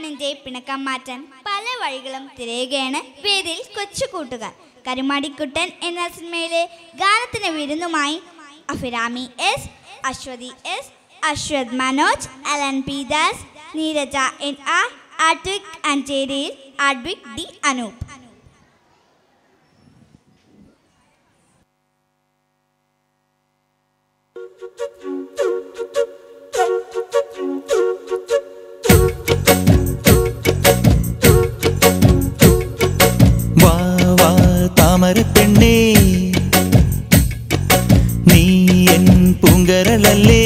പെണ്ണിന്റെ പിണക്കം മാറ്റാൻ പല വഴികളും തിരയുകയാണ് വേദിയിൽ കൊച്ചു കൂട്ടുകാർ കരുമാടിക്കുട്ടൻ എന്ന സിനിമയിലെ ഗാനത്തിന് വിരുന്നുമായി Abhirami S Aswathy S Aswath Manoj Alan P Das Neeraja N R Advik അഞ്ചേരിയിൽ ആഡ്വിക് ഡി അനൂപ് വാ വാ താമര പെണ്ണേ നീ എൻ പൂങ്കരളല്ലേ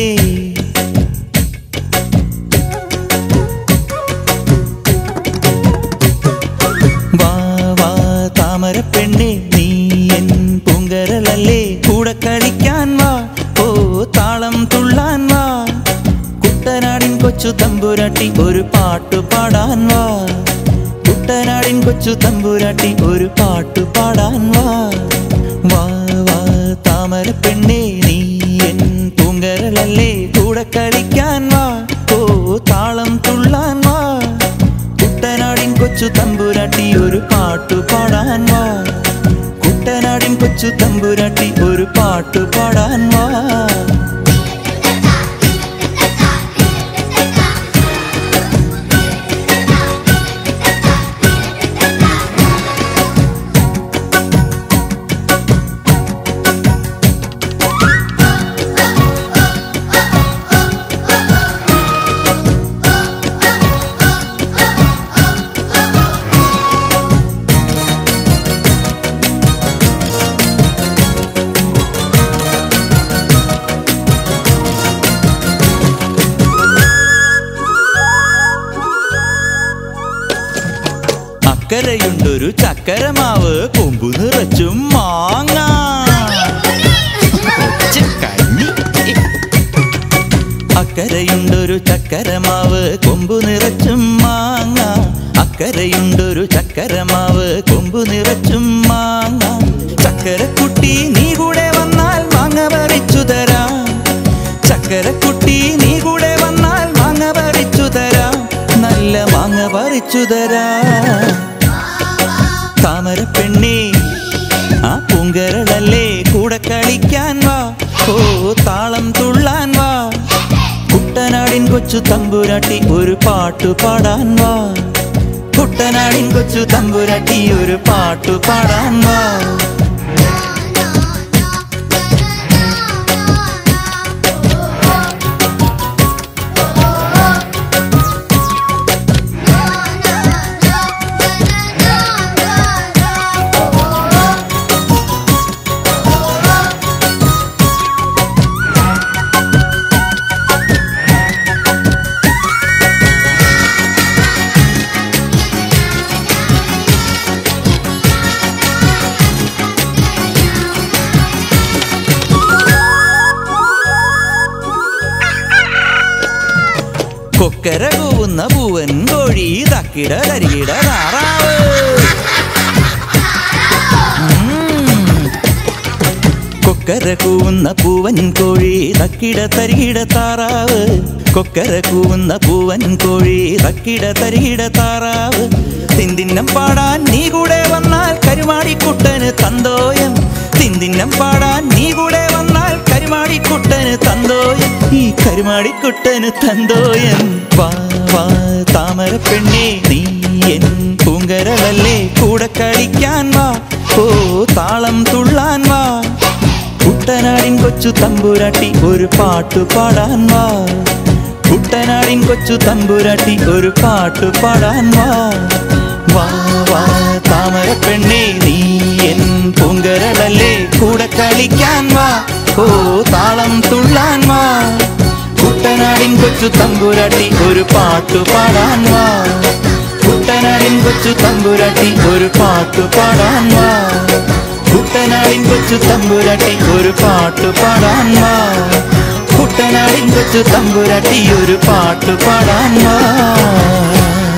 വാ വാ താമര പെണ്ണേ നീ എൻ പൂങ്കരളല്ലേ കൂടെ കളിക്കാൻ വാ ഓ താളം തുള്ളാൻ വാ കുട്ടനാടിൻ കൊച്ചു തമ്പുരാട്ടി ഒരു പാട്ടു പാടാൻ വാ കുട്ടനാടിൻ കൊച്ചു തമ്പുരാട്ടി ഒരു പാട്ടു പാടാൻ വാ വാ വാ താമര പെണ്ണേ നീ എൻ പൂങ്കരളല്ലേ കൂടെ കളിക്കാൻ വാ ഓ താളം തുള്ളാൻ വാ കുട്ടനാടിൻ കൊച്ചു തമ്പുരാട്ടി ഒരു പാട്ടു പാടാൻ വാ കുട്ടനാടിൻ കൊച്ചു തമ്പുരാട്ടി ഒരു പാട്ടു പാടാൻ വാ അക്കരയുണ്ടൊരു ചക്കരമാവ് കൊമ്പു നിറച്ചും മാങ്ങ കഞ്ഞി. അക്കരയുണ്ടൊരു ചക്കരമാവ് കൊമ്പു നിറച്ചും മാങ്ങ അക്കരയുണ്ടൊരു ചക്കരമാവ് കൊമ്പു നിറച്ചും മാങ്ങ ചക്കരക്കുട്ടി നീ കൂടെ വന്നാൽ മാങ്ങ പറിച്ചു തരാം ചക്കരക്കുട്ടി നീ കൂടെ വന്നാൽ മാങ്ങ പറിച്ചു തരാം നല്ല മാങ്ങ പറിച്ചു തരാം താമര പെണ്ണേ ആ പൂങ്കരളല്ലേ കൂടെ കളിക്കാൻ വാ ഓ താളം തുള്ളാൻ വാ കുട്ടനാടിൻ കൊച്ചു തമ്പുരാട്ടി ഒരു പാട്ടു പാടാൻ വാ കുട്ടനാടിൻ കൊച്ചു തമ്പുരാട്ടി ഒരു പാട്ടു പാടാൻ വാ കൊക്കര കൂവുന്ന പൂവൻ കോഴി തക്കിട തരികിട താറാവ് ഉം. കൊക്കര കൂവുന്ന പൂവൻ കോഴി തക്കിട തരികിട താറാവ് കൊക്കര കൂവുന്ന പൂവൻ കോഴി തക്കിട തരികിട താറാവ് തിന്തിന്നം പാടാൻ നീ കൂടെ വന്നാൽ കരുമാടിക്കുട്ടന് തന്തോയം തിന്തിന്നം പാടാൻ നീ കൂടെ വന്നാൽ കരുമാടിക്കുട്ടന് തന്തോയം ഈ കരുമാടിക്കുട്ടന് തന്തോയം വാ വാ താമര പെണ്ണേ നീ എൻ പൂങ്കരളല്ലേ കൂടെ കളിക്കാൻ വാ ഓ താളം തുള്ളാൻ വാ കുട്ടനാടിൻ കൊച്ചു തമ്പുരാട്ടി ഒരു പാട്ടു പാടാൻ വാ കുട്ടനാടിൻ കൊച്ചു തമ്പുരാട്ടി ഒരു പാട്ടു പാടാൻ വാ വാ വാ താമര പെണ്ണേ നീ എൻ പൂങ്കരളല്ലേ കൂടെ കളിക്കാൻ വാ ഓ താളം തുള്ളാൻ വാ കുട്ടനാടിൻ കൊച്ചു തമ്പുരാട്ടി ഒരു പാട്ടു പാടാൻ വാ കുട്ടനാടിൻ കൊച്ചു തമ്പുരാട്ടി ഒരു പാട്ടു പാടാൻ വാ കുട്ടനാടിൻ കൊച്ചു തമ്പുരാട്ടി ഒരു പാട്ടു പാടാൻ വാ കുട്ടനാടിൻ കൊച്ചു തമ്പുരാട്ടി ഒരു പാട്ടു പാടാൻ വാ